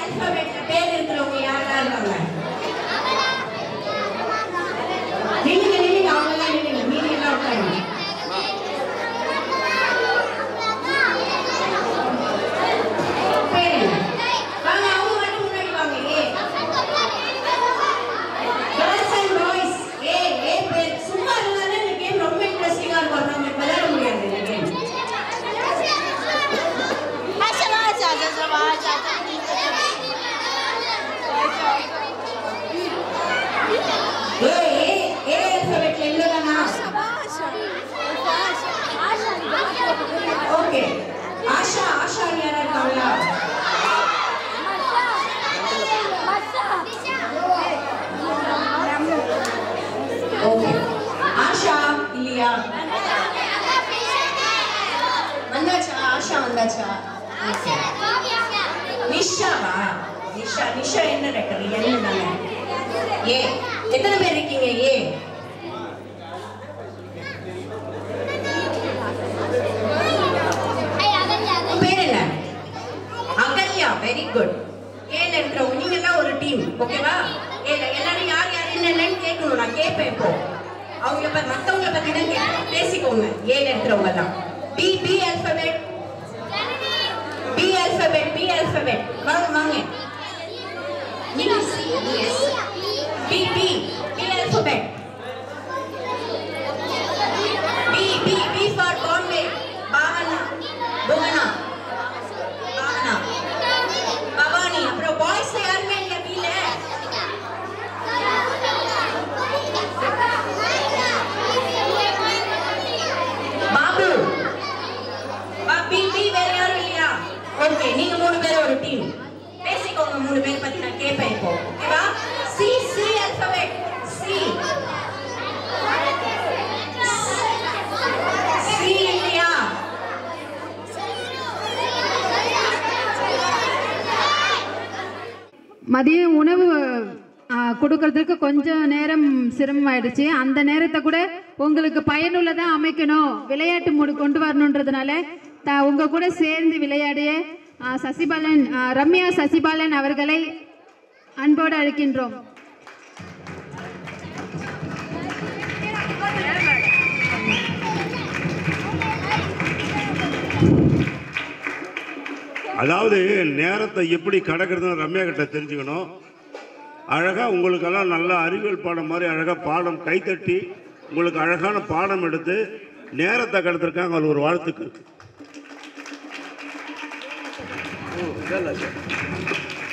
ஆல்பபெட்ல பேர் இருக்கிறவங்க யாரெல்லாம் இருக்காங்க நில்லுங்க நில்லுங்க அவங்க எல்லாம் நில்லுங்க மீதி எல்லாம் உட்காருங்க பேர் என்ன? வாங்க அவங்க மட்டும் முன்னாடி வாங்க A girls and boys A A பேர் சும்மா இருந்தாலே இந்த கேம் ரொம்ப இன்ட்ரெஸ்டிங்கா இருக்கும் நம்ம விளையாட முடியாது இந்த கேம் ஏ ஏ ஏ ஆல்பபெட்ல இல்லதானா ஓகே ஆஷா ஆஷா யாரா இருக்காங்களா ஓகே ஆஷா இல்லையா வந்தாச்சா ஆஷா வந்தாச்சா நிஷாவா நிஷா நிஷா என்ன ரெக்கர் என்ன தானே ஏ எத்தனை பேர் இருக்கீங்க ஏ உன் பேர் என்ன அகல்யா வெரி குட் ஏல இருக்கிறவங்க நீங்க எல்லாம் ஒரு டீம் ஓகேவா ஏல எல்லாரும் யார் யார் என்னென்னு கேட்கணும் நான் கேட்பேன் இப்போ அவங்கள பத்தி மத்தவங்கள பத்தி தான் கேட்கணும் பேசிக்கோங்க ஏல இருக்கிறவங்க எல்லாம் B B alphabet B alphabet B alphabet வாங்க வாங்க நீங்க C S B B B alphabet B B B for Bombay Bhavana Bhuvana Bhavana Bhavani அப்புறம் பாய்ஸ் யாருமே இல்ல வீல பாபு பா- பி பி வேற யாரும் இல்லையா ஓகே நீங்க மூணு பேரும் ஒரு டீம் பேசிக்கோங்க மூணு பேர் பத்தி நான் கேட்பேன் இப்போ ஓகேவா C C alphabet C C இல்லையா மதிய உணவு ஆ, கொடுக்கறதுக்கு கொஞ்சம் நேரம் சிரமமாயிடுச்சு அந்த நேரத்தை கூட உங்களுக்கு பயனுள்ளதா அமைக்கணும் விளையாட்டு மூடு கொண்டு வரணுன்றதுனால த உங்க கூட சேர்ந்து விளையாடிய ஆ, சசிபாலன் ஆ, ரம்யா சசிபாலன் அவர்களை அன்போடு அழைக்கின்றோம் அதாவது நேரத்தை எப்படி கடக்கிறதுன்னு ரம்யா கிட்ட தெரிஞ்சுக்கணும் அழகாக உங்களுக்கெல்லாம் நல்ல அறிவியல் பாடம் மாதிரி அழகாக பாடம் கைத்தட்டி உங்களுக்கு அழகான பாடம் எடுத்து நேரத்தை கடத்திருக்காங்க அது ஒரு வாழ்த்துக்கு